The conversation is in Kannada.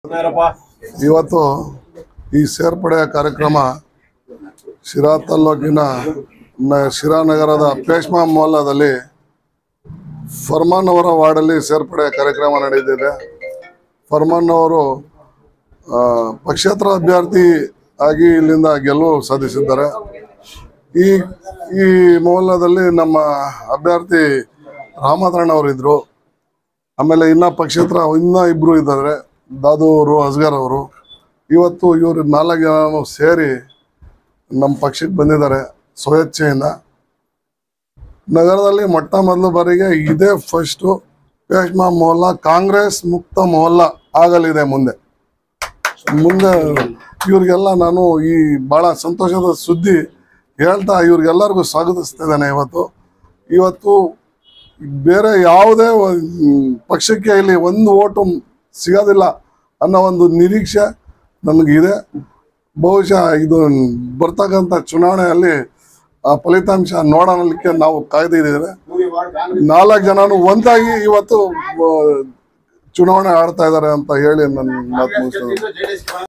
ಇವತ್ತು ಈ ಸೇರ್ಪಡೆ ಕಾರ್ಯಕ್ರಮ ಶಿರಾ ತಾಲ್ಲೂಕಿನ ನ- ಶಿರಾ ನಗರದ ಪೇಶ್ಮಾ ಮೊಹಲ್ಲಾದಲ್ಲಿ ಫರ್ಮಾನ್ ಅವರ ವಾರ್ಡಲ್ಲಿ ಸೇರ್ಪಡೆ ಕಾರ್ಯಕ್ರಮ ನಡೆದಿದೆ ಫರ್ಮಾನ್ ಅವರು ಆ, ಪಕ್ಷೇತರ ಅಭ್ಯರ್ಥಿ ಆಗಿ ಇಲ್ಲಿಂದ ಗೆಲುವು ಸಾಧಿಸಿದ್ದಾರೆ ಈ ಈ ಮೊಹಲ್ಲಾದಲ್ಲಿ ನಮ್ಮ ಅಭ್ಯರ್ಥಿ ರಾಮಚರಣ ಅವರು ಇದ್ರು ಆಮೇಲೆ ಇನ್ನ ಪಕ್ಷೇತರ ಇನ್ನ ಇಬ್ರು ಇದ್ದಾರೆ ದಾದು ಅವರು ಅಸ್ಗರ್ ಅವರು ಇವತ್ತು ಇವರು ನಾಲ್ಕು ಜನ ಸೇರಿ ನಮ್ಮ ಪಕ್ಷಕ್ಕೆ ಬಂದಿದ್ದಾರೆ ಸ್ವಇಚ್ಛೆಯಿಂದ ನಗರದಲ್ಲಿ ಮೊಟ್ಟ ಮೊದಲ ಬಾರಿಗೆ ಇದೇ ಫಸ್ಟು ಪೇಶ್ಮಾ ಮೊಹಲ್ಲಾ ಕಾಂಗ್ರೆಸ್ ಮುಕ್ತ ಮೊಹಲ್ಲಾ ಆಗಲಿದೆ ಮುಂದೆ ಮುಂದೆ ಇವ್ರಿಗೆಲ್ಲ ನಾನು ಈ ಬಹಳ ಸಂತೋಷದ ಸುದ್ದಿ ಹೇಳ್ತಾ ಇವ್ರಿಗೆಲ್ಲರಿಗೂ ಸ್ವಾಗತಿಸ್ತಿದ್ದೇನೆ ಇವತ್ತು ಇವತ್ತು ಬೇರೆ ಯಾವುದೇ ಒಂದ್ ಪಕ್ಷಕ್ಕೆ ಇಲ್ಲಿ ಒಂದು ಓಟು ಸಿಗೋದಿಲ್ಲ ಅನ್ನೋ ಒಂದು ನಿರೀಕ್ಷೆ ನನಗಿದೆ ಬಹುಶಃ ಇದು ಬರ್ತಕ್ಕಂಥ ಚುನಾವಣೆಯಲ್ಲಿ ಆ ಫಲಿತಾಂಶ ನೋಡಲಿಕ್ಕೆ ನಾವು ಕಾಯ್ದಿದ್ದೇವೆ ನಾಲ್ಕು ಜನನು ಒಂದಾಗಿ ಇವತ್ತು ಆ, ಚುನಾವಣೆ ಆಡ್ತಾ ಇದ್ದಾರೆ ಅಂತ ಹೇಳಿ ನನ್ನ ಮಾತು ಮುಗಿಸ್ತೇನೆ